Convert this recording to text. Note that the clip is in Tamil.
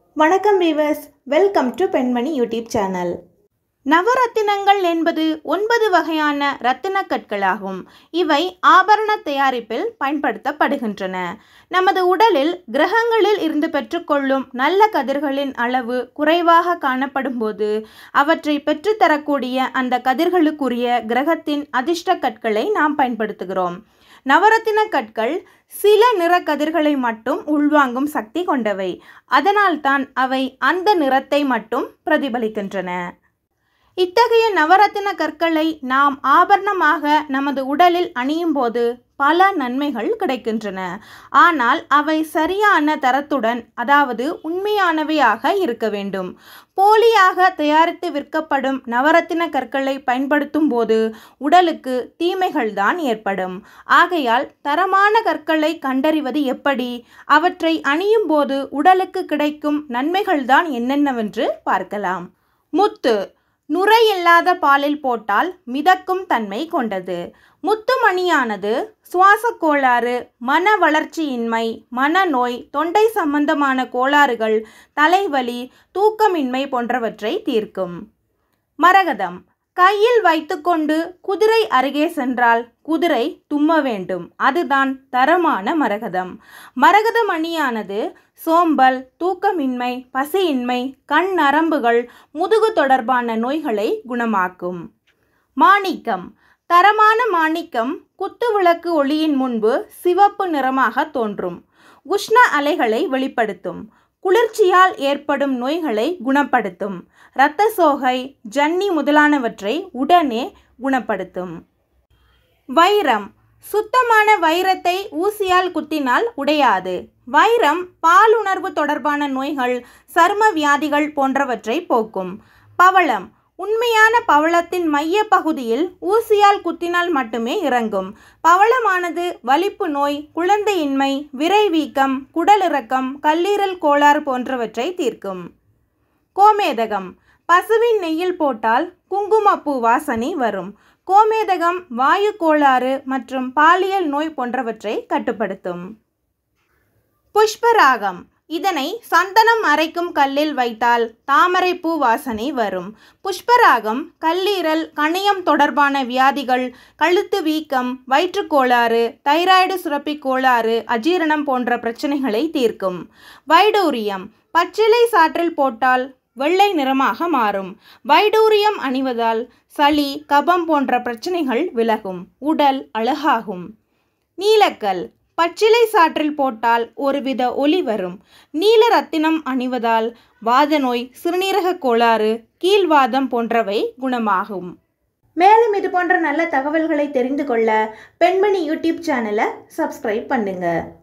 வணக்கம் வீவர்ஸ் வெல்கம் டு பெண்மணி யூடியூப் சேனல் நவரத்தினங்கள் என்பது ஒன்பது வகையான இரத்தின கற்களாகும் இவை ஆபரண தயாரிப்பில் பயன்படுத்தப்படுகின்றன நமது உடலில் கிரகங்களில் இருந்து பெற்றுக்கொள்ளும் நல்ல கதிர்களின் அளவு குறைவாக காணப்படும் போது அவற்றை பெற்றுத்தரக்கூடிய அந்த கதிர்களுக்குரிய கிரகத்தின் அதிர்ஷ்ட கற்களை நாம் பயன்படுத்துகிறோம் நவரத்தின கற்கள் சில நிற கதிர்களை மட்டும் உள்வாங்கும் சக்தி கொண்டவை அதனால்தான் அவை அந்த நிறத்தை மட்டும் பிரதிபலிக்கின்றன இத்தகைய நவரத்தின கற்களை நாம் ஆபரணமாக நமது உடலில் அணியும் போது பல நன்மைகள் கிடைக்கின்றன ஆனால் அவை சரியான தரத்துடன் அதாவது உண்மையானவையாக இருக்க வேண்டும் போலியாக தயாரித்து விற்கப்படும் நவரத்தின கற்களை பயன்படுத்தும் போது உடலுக்கு தீமைகள்தான் ஏற்படும் ஆகையால் தரமான கற்களை கண்டறிவது எப்படி அவற்றை அணியும் போது உடலுக்கு கிடைக்கும் நன்மைகள்தான் என்னென்னவென்று பார்க்கலாம் முத்து நுரையில்லாத பாலில் போட்டால் மிதக்கும் தன்மை கொண்டது முத்துமணியானது சுவாச கோளாறு மன வளர்ச்சியின்மை மனநோய் தொண்டை சம்பந்தமான கோளாறுகள் தலைவலி தூக்கமின்மை போன்றவற்றை தீர்க்கும் மரகதம் கையில் வைத்துக்கொண்டு குதிரை அருகே சென்றால் குதிரை தும்ம வேண்டும் அதுதான் தரமான மரகதம் மரகத மணியானது சோம்பல் தூக்கமின்மை பசியின்மை கண் நரம்புகள் முதுகு தொடர்பான நோய்களை குணமாக்கும் மாணிக்கம் தரமான மாணிக்கம் குத்துவிளக்கு ஒளியின் முன்பு சிவப்பு நிறமாக தோன்றும் உஷ்ண அலைகளை வெளிப்படுத்தும் குளிர்ச்சியால் ஏற்படும் நோய்களை குணப்படுத்தும் இரத்த சோகை ஜன்னி முதலானவற்றை உடனே குணப்படுத்தும் வைரம் சுத்தமான வைரத்தை ஊசியால் குத்தினால் உடையாது வைரம் பாலுணர்வு தொடர்பான நோய்கள் சரும வியாதிகள் போன்றவற்றை போக்கும் பவளம் உண்மையான பவளத்தின் மைய பகுதியில் ஊசியால் குத்தினால் மட்டுமே இறங்கும் பவளமானது வலிப்பு நோய் குழந்தையின்மை விரைவீக்கம் குடலிறக்கம் கல்லீரல் கோளாறு போன்றவற்றை தீர்க்கும் கோமேதகம் பசுவின் நெய்யில் போட்டால் குங்குமப்பூ வாசனை வரும் கோமேதகம் வாயு கோளாறு மற்றும் பாலியல் நோய் போன்றவற்றை கட்டுப்படுத்தும் புஷ்பராகம் இதனை சந்தனம் அரைக்கும் கல்லில் வைத்தால் தாமரை பூ வாசனை வரும் புஷ்பராகம் கல்லீரல் கணையம் தொடர்பான வியாதிகள் கழுத்து வீக்கம் வயிற்றுக்கோளாறு தைராய்டு சுரப்பி கோளாறு அஜீரணம் போன்ற பிரச்சனைகளை தீர்க்கும் வைடூரியம் பச்சிலை சாற்றில் போட்டால் வெள்ளை நிறமாக மாறும் வைடூரியம் அணிவதால் சளி கபம் போன்ற பிரச்சனைகள் விலகும் உடல் அழகாகும் நீலக்கல் பச்சிலை சாற்றில் போட்டால் ஒருவித ஒளி வரும் நீல ரத்தினம் அணிவதால் வாத நோய் சிறுநீரக கோளாறு கீழ்வாதம் போன்றவை குணமாகும் மேலும் இது போன்ற நல்ல தகவல்களை தெரிந்து கொள்ள பெண்மணி யூடியூப் சேனலை சப்ஸ்கிரைப் பண்ணுங்கள்